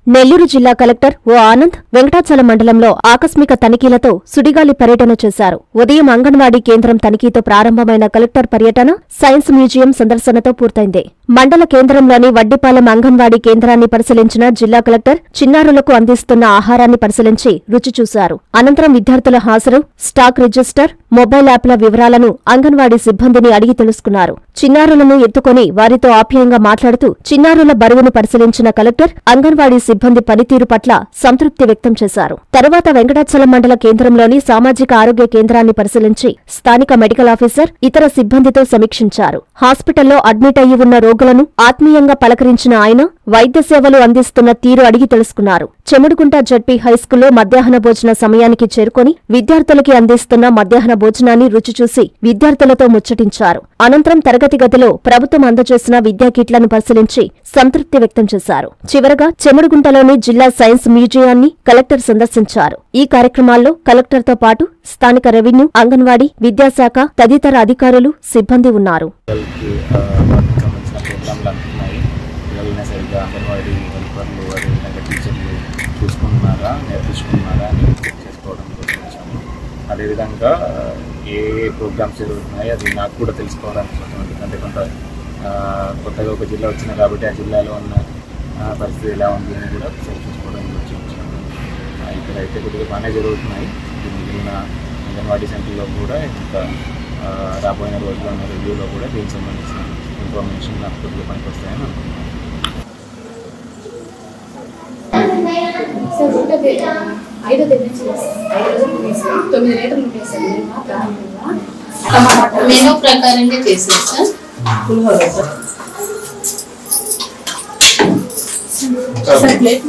నెల్లూరు జిల్లా కలెక్టర్ ఓ ఆనంద్ వెంకటాచలం మండలంలో ఆకస్మిక తనిఖీలతో సుడిగాలి పర్యటన చేశారు ఉదయం అంగన్వాడీ కేంద్రం తనిఖీతో ప్రారంభమైన కలెక్టర్ పర్యటన సైన్స్ మ్యూజియం సందర్శనతో పూర్తయింది మండల కేంద్రంలోని వడ్డిపాలెం అంగన్వాడీ కేంద్రాన్ని పరిశీలించిన జిల్లా కలెక్టర్ చిన్నారులకు అందిస్తున్న ఆహారాన్ని పరిశీలించి రుచి చూశారు అనంతరం విద్యార్థుల హాజరు స్టాక్ రిజిస్టర్ మొబైల్ యాప్ల వివరాలను అంగన్వాడీ సిబ్బందిని అడిగి తెలుసుకున్నారు చిన్నారులను ఎత్తుకొని వారితో ఆప్యాయంగా మాట్లాడుతూ చిన్నారుల బరువును పరిశీలించిన కలెక్టర్ అంగన్వాడీ సిబ్బంది పనితీరు పట్ల సంతృప్తి వ్యక్తం చేశారు తరువాత వెంకటాచలం మండల కేంద్రంలోని సామాజిక ఆరోగ్య కేంద్రాన్ని పరిశీలించి స్థానిక మెడికల్ ఆఫీసర్ ఇతర సిబ్బందితో సమీక్షించారు హాస్పిటల్లో అడ్మిట్ అయ్యి ఉన్న రోగులను ఆత్మీయంగా పలకరించిన ఆయన వైద్య సేవలు అందిస్తున్న తీరు అడిగి తెలుసుకున్నారు చెముడుకుంట జడ్పీ హైస్కూల్లో మధ్యాహ్న భోజన సమయానికి చేరుకొని విద్యార్థులకి అందిస్తున్న మధ్యాహ్న భోజనాన్ని రుచి చూసి విద్యార్థులతో ముచ్చటించారు అనంతరం తరగతి గదిలో ప్రభుత్వం అందజేసిన విద్యా కిట్లను పరిశీలించి సంతృప్తి వ్యక్తం చేశారు చివరగా చెముడుగుంటలోని జిల్లా సైన్స్ మ్యూజియాన్ని కలెక్టర్ సందర్శించారు ఈ కార్యక్రమాల్లో కలెక్టర్తో పాటు స్థానిక రెవెన్యూ అంగన్వాడీ విద్యాశాఖ తదితర అధికారులు సిబ్బంది ఉన్నారు పిల్లలకి ఆ, వాటికి సంబంధించిన ప్రోగ్రాంలు అందుతున్నాయి పిల్లల్ని సరిగ్గా అంగన్వాడీ హెల్పర్లు అదేవిధంగా టీచర్లు చూసుకుంటున్నారా నేర్పించుకుంటున్నారా అని చెక్ చేసుకోవడం కోసం వచ్చాము అదేవిధంగా ఏ ప్రోగ్రామ్స్ జరుగుతున్నాయి అది నాకు కూడా తెలుసుకోవడానికి కోసం ఎందుకంటే కొంత ఆ, కొత్తగా ఒక జిల్లా వచ్చిన కాబట్టి ఆ జిల్లాలో ఉన్న ఆ, పరిస్థితి ఎలా ఉంది అని కూడా ఒకసారి చూసుకోవడానికి వచ్చి వచ్చాము ఆ, ఇక్కడ అయితే కొద్దిగా బాగానే జరుగుతున్నాయి ఈ మిగిలిన అంగన్వాడీ సెంటర్లో కూడా ఇంకా ఆ, రాబోయే రోజుల్లో ఉన్న రివ్యూలో కూడా దీనికి సంబంధించిన ఇన్ఫర్మేషన్ నాకు కొద్దిగా పనికి వస్తాయని అనుకుంటున్నాను సార్ ఒకటో తేదీ ఐదో తేదీ నుంచి చేస్తాం ఐదు రోజులు చేస్తాం తొమ్మిది లీటర్లు చేస్తాం మేము ప్రారంభంగా మెనూ ప్రకారంగా చేసేది సార్ సార్ ప్లేట్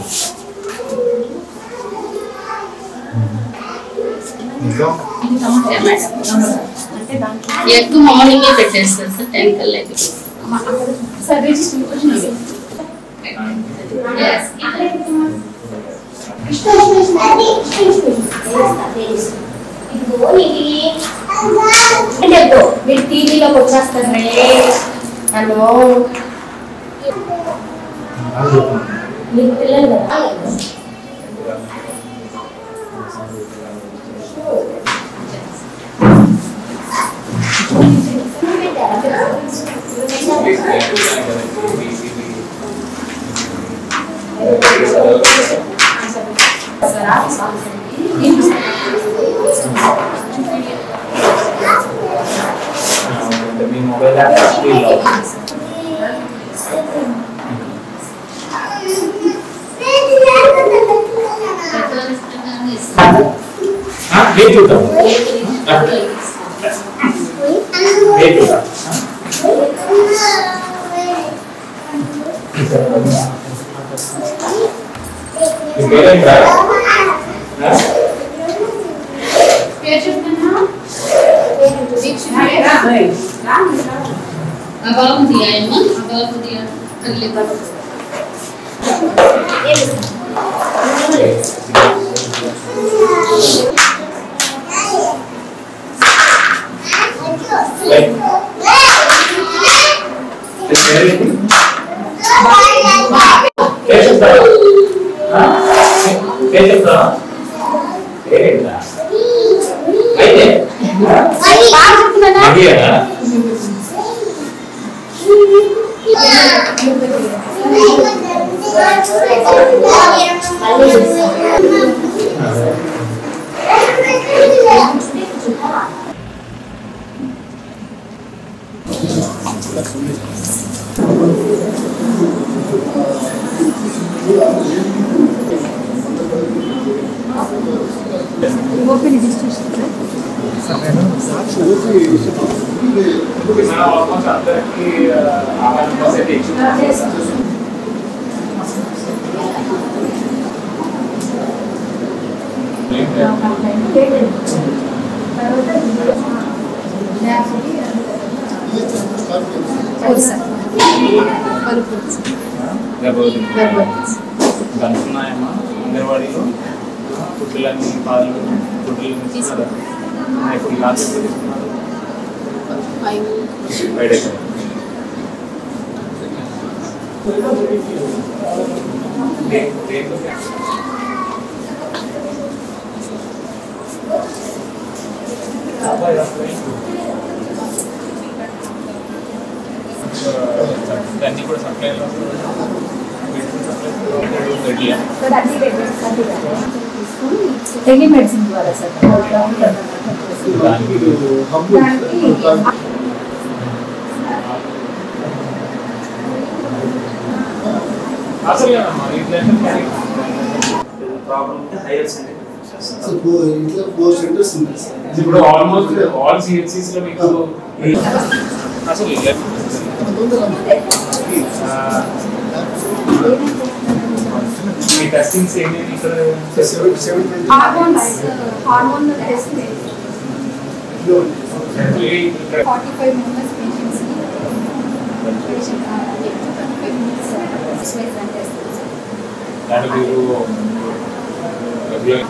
అంటే దాంట్లో ఎగ్ మార్నింగే పెట్టేస్తారు సార్ టెన్ కల్లా ఎగ్ మా- అక్కడ సార్ రిజిస్ట్రేషన్ వచ్చినది మీరు టీవీలోకి వచ్చేస్తారు నన్ను మీకు పిల్లలు కదా మీ మొబైల్ యాప్ ప్రకారంగానే ఇస్తారు డేట్ చూద్దాం డేట్ చూద్దాం మీ పేరేంటా? ఆ? పేరు చెప్తున్నా దీక్షిత ఆ బాబు తీయమ్మా ఆ బాబు తీయ తల్లి బాబు రైట్. మీ పేరేంటి? పేరు చెప్తావా? ఆ? పేరు చెప్తావా? పేరేంటా? అయితే మహిళనా? ఇప్పుడు మన ఆల్మోస్ట్ అందరికీ ఆహారం పోసేది కనుక్కున్నాయమ్మా అంగన్వాడీలో ఫుడ్లన్నీ పాలు ఫుడ్లు ఇప్పుడు లాస్ట్ ఎప్పుడు తీసుకున్నారు ఫైవ్ డేస్ అన్నీ కూడా సప్లై రెడీయా టెలిమెడిసిన్ ద్వారా సార్ దానికి అసలు ఇట్లా ఫోర్ సెంటర్స్ ఉంటాయి సార్ ఇప్పుడు ఆల్మోస్ట్ ఆల్ సిహెచ్సిస్ లో మీకు అసలు ఆ, మీ టెస్టింగ్స్ ఏమేమి ఇక్కడ seven seven twenty hormones hormone test ఇక్కడ ఫార్టీ ఫైవ్ మెంబర్స్ పేషెంట్స్కి patient twenty five minutes exercise run చేస్తాం సార్ దాంట్లో మీరు రెగ్యులర్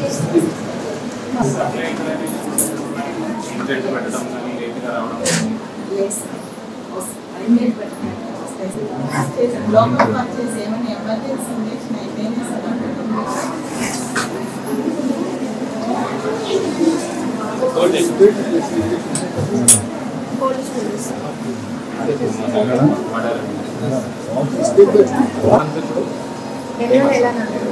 సప్లై ఇంటెంట్ పెట్టడం కానీ లేట్గా రావడం కానీ లేదు సార్ ఇమీడియట్ పెట్టండి లోకల్ పర్చేస్ ఏమైనా ఎమర్జెన్సీ ఇంజక్షన్ అయితేనే కోల్డ్ స్టోరేజ్ ఎలా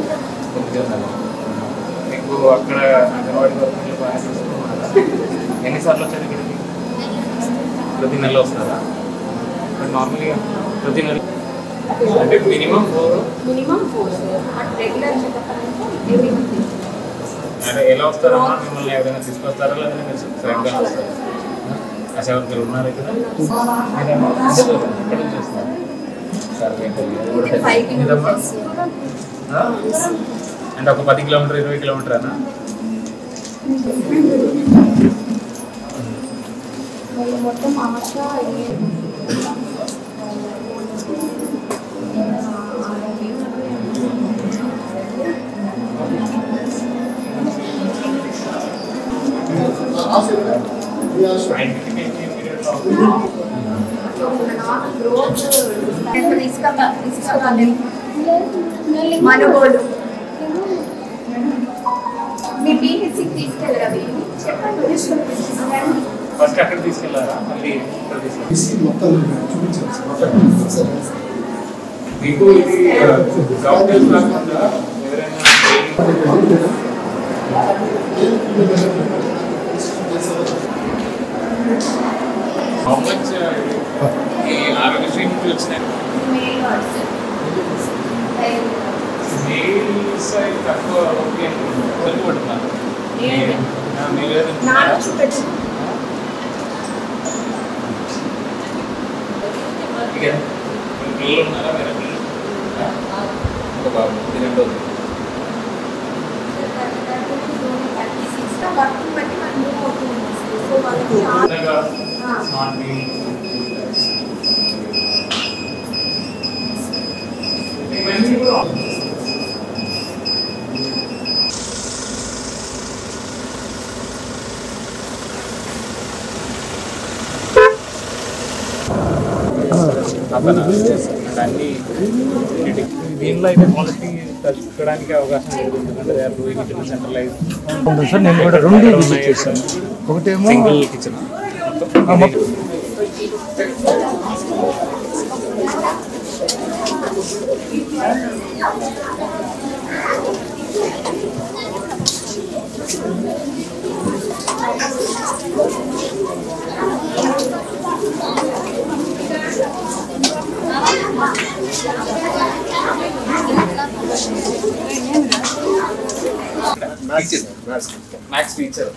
మీకు అక్కడ అంగన్వాడీ వర్కులు బాగా చూసుకున్నారా ఎన్నిసార్లు వచ్చారు ఇక్కడికి ప్రతి నెల వస్తారా నార్మల్గా ప్రతి నెల అంటే minimum four minimum four but regular checkup అంటే ఎవ్రీ మంత్ అంటే ఎలా వస్తారమ్మా మిమ్మల్ని ఎవరైనా తీసుకొస్తారా లేదా మీరు స్వయంగా వస్తారా అసలు మీరు ఉన్నారు ఇక్కడ మీరేమో ఎక్కడి నుంచి వస్తారు సరే ఫైవ్ ఇదమ్మా కిలోమీటర్స్ ఆ? అంటే ఒక పది కిలోమీటర్ ఇరవై కిలోమీటర్నా వాళ్ళు మొత్తం ఆశ మనగోడు మీ పీహెచ్సికి తీసుకెళ్ళరా వీళ్ళని చెప్పండి ఫస్ట్ అక్కడ తీసుకెళ్ళారా మళ్ళీ ఇక్కడ తీసుకెళ్ళారా తీసి మొత్తం చూపించారు సార్ మొత్తం సార్ మీకు ఇది డాక్టర్స్ కాకుండా ఎవరైనా హౌ మచ్ ఈ ఆరోగ్యశ్రీ నుంచి వచ్చినాయి మెయిల్స్ అయితే తక్కువ ఓకే సరిపడుతున్నారు మీరు నాన్న చూపెట్టు ఇక మీ పిల్లలు ఉన్నారా వేరే పిల్లలు ఒక బాబు ఇది రెండోది వర్క్ బట్టి మనం మూవ్ అవుతుంది సో వాళ్ళకి చిన్నగా ఆ. స్మార్ట్ మీల్ ఇవన్నీ కూడా అన్ని దీనిలో అయితే క్వాలిటీ తగ్గడానికి అవకాశం లేదు ఎందుకంటే they are doing it in centralise అవును సార్ నేను కూడా రెండు విజిట్ చేశాను ఒకటేమో సింగిల్ కిచెన్ ఆ, మొత్తం మ్యాథ్స్ టీచర్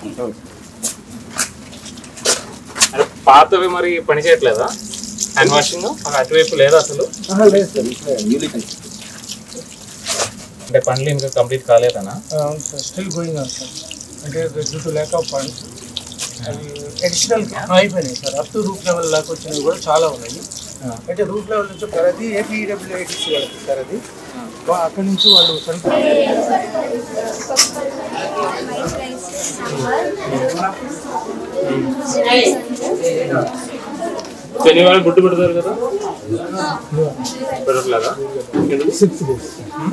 అంటే పాతవి మరి పని చేయట్లేదా హ్యాండ్ వాషింగ్ అటువైపు లేదా అసలు ఆహా, లేదు సార్ ఇట్లా newly constructed. అంటే పనులు ఇంకా కంప్లీట్ కాలేదనా ఆ, అవును sir still going on sir అంటే due to lack of funds అవి అడిషనల్ అయిపోయినాయి sir up to root level దాకా వచ్చినవి కూడా చాలా ఉన్నాయి అంటే రూట్ లెవెల్ నుంచి సార్ అది ఏపీడబ్ల్యూఐటీసీ వాళ్ళకి సార్ అది వా- అక్కడి నుంచి వాళ్ళు సెంటర్ శనివారం గుడ్డు పెడతారు కదా పెడట్లేదా సిక్స్ డేస్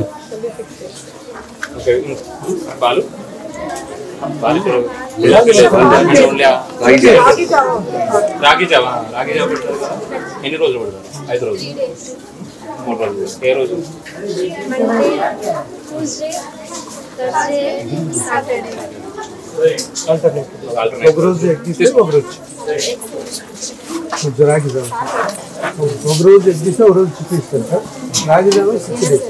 ఓకే పాలు పాలు ఇప్పుడు అంటే ఓన్లీ ఆ- రాగి జావా రాగి జావా పెడతారు కదా ఎన్ని రోజులు పెడతారు ఐదు రోజులు మూడు రోజులు ఏ రోజు ట్యూస్డే థర్స్డే సాటర్డే ఆల్టర్నేట్ ఒక ఆల్టర్నేట్ రోజు ఎగ్ తీస్తే ఒక రోజు కొంచెం రాగి జావ ఒక రోజు ఎగ్ తీస్తే ఒక రోజు చిక్కి ఇస్తారు సార్ రాగి జావ సిక్స్ డేస్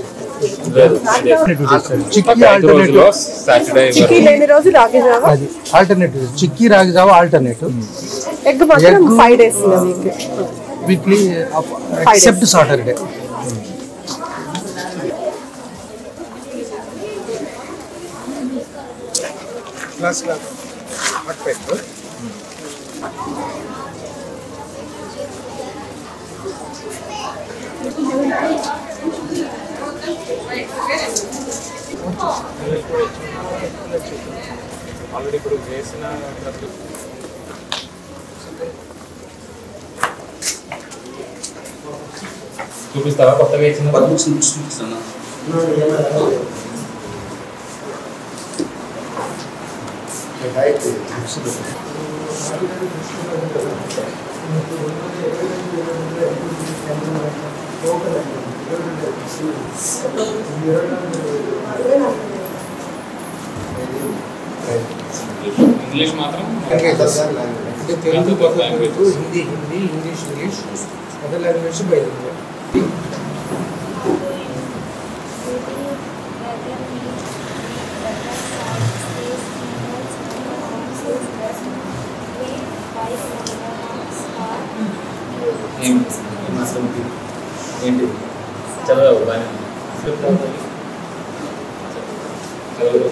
చిక్కీ ఐదు ఆల్టర్నేటివ్ రోజుల్లో సాటర్డే చిక్కీ లేని రోజు రాగి జావా అది ఆల్టర్నేటివ్ చిక్కీ రాగి జావ ఆల్టర్నేటివ్ ఎగ్ మాత్రం Egg. Five days week weekly except Saturday class హాట్ పెట్ ఆల్రెడీ ఇప్పుడు వేసిన చూపిస్తావా కొత్తగా వేసిన ఇంగ్లీష్ మాత్రం అంటే తెలుగు కొత్త language Hindi Hindi English English other language బయలుదేరి ఏం ఏంటి చదవవు బాగా చదవదు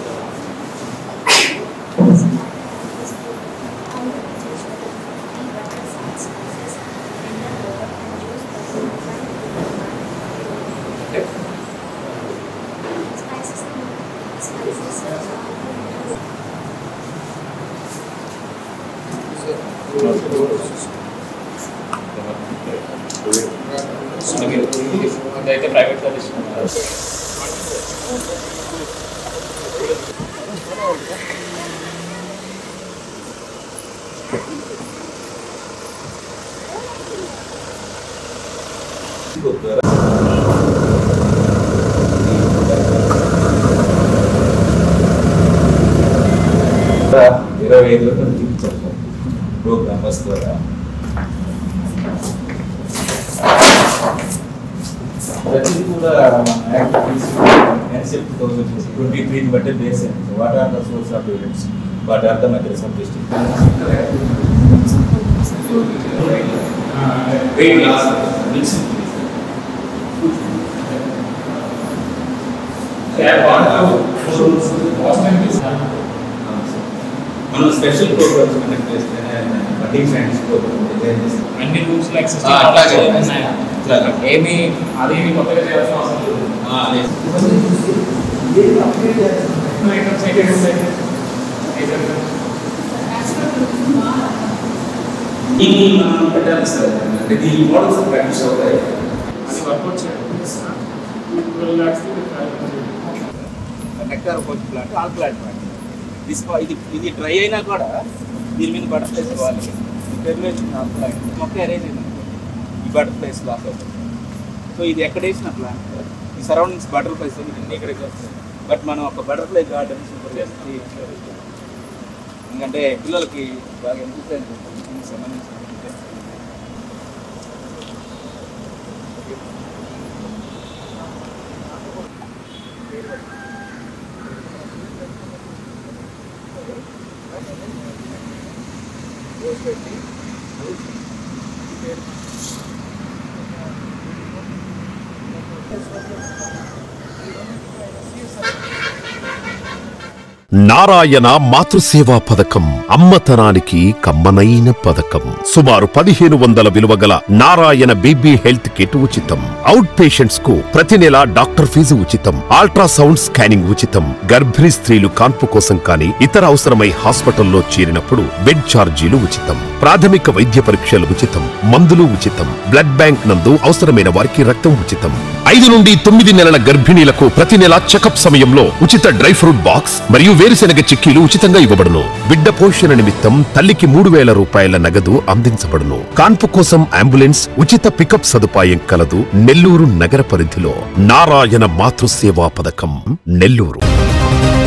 ఇదైతే ప్రైవేట్ సర్వీస్ ఇరవై ఐదు వరకు చూపించారు ప్రోగ్రామర్స్ ద్వారా ప్రతిదీ కూడా మన యాక్టివిటీస్ ఎన్సెప్ట్ వచ్చేసి ట్వంటీ త్రీ బట్టి బేస్ అయింది what are the source of units what are the methods of district మనం స్పెషల్ ప్రోగ్రామ్స్ కండక్ట్ చేస్తేనే బడ్డింగ్ సైన్స్ ప్రోగ్రామ్ డిజైన్ చేస్తాం అన్ని రూల్స్ లైక్ ఆ, అట్లాగే. ఉన్నాయా అట్లాగే. ఏమి అది ఏమి కొత్తగా చేయాల్సిన అవసరం లేదు ఆ, లేదు. ఐటమ్స్ అయితే ఉంటాయి ఐటమ్స్ ఇది మనం పెట్టాలి సార్ అంటే దీని మోడల్స్ ప్రాక్టీస్ అవుతాయి అది వర్కౌట్ చేయాలి twelve lakhs nectar coach plant all plant plant this ఇది ఇది డ్రై అయినా కూడా దీని మీద బటర్ఫ్లైస్ ఇవ్వాలి ఈ పెర్వేషన్ ఆల్ ప్లాంట్ మొక్క అరేంజ్ అయింది ఈ బటర్ఫ్లైస్ లాస్ అవుతుంది సో ఇది ఎక్కడ వేసిన ప్లాంట్ ఈ సరౌండింగ్స్ బటర్ఫ్లైస్ అన్ని ఇక్కడికి వస్తాయి బట్ మనం ఒక బటర్ఫ్లై గార్డెన్ సూపర్ చేసి ఎందుకంటే పిల్లలకి బాగా ఎంతసేపు దీనికి సంబంధించిన interest. నారాయణ మాతృసేవా పథకం అమ్మతనానికి కమ్మనైన పథకం సుమారు పదిహేను వందల విలువ గల నారాయణ బీబీ హెల్త్ కిట్ ఉచితం అవుట్ పేషెంట్స్ కు ప్రతి నెల డాక్టర్ ఫీజు ఉచితం అల్ట్రాసౌండ్ స్కానింగ్ ఉచితం గర్భిణీ స్త్రీలు కాన్పు కోసం కానీ ఇతర అవసరమై హాస్పిటల్లో చేరినప్పుడు బెడ్ ఛార్జీలు ఉచితం ప్రాథమిక వైద్య పరీక్షలు ఉచితం మందులు ఉచితం బ్లడ్ బ్యాంక్ నందు అవసరమైన వారికి రక్తం ఉచితం ఐదు నుండి తొమ్మిది నెలల గర్భిణీలకు ప్రతి నెల చెకప్ సమయంలో ఉచిత డ్రై ఫ్రూట్ బాక్స్ మరియు వేరుశెనగ చిక్కీలు ఉచితంగా ఇవ్వబడును బిడ్డ పోషణ నిమిత్తం తల్లికి మూడు వేల రూపాయల నగదు అందించబడును కాన్పు కోసం అంబులెన్స్ ఉచిత పికప్ సదుపాయం కలదు నెల్లూరు నగర పరిధిలో నారాయణ మాతృసేవా పథకం నెల్లూరు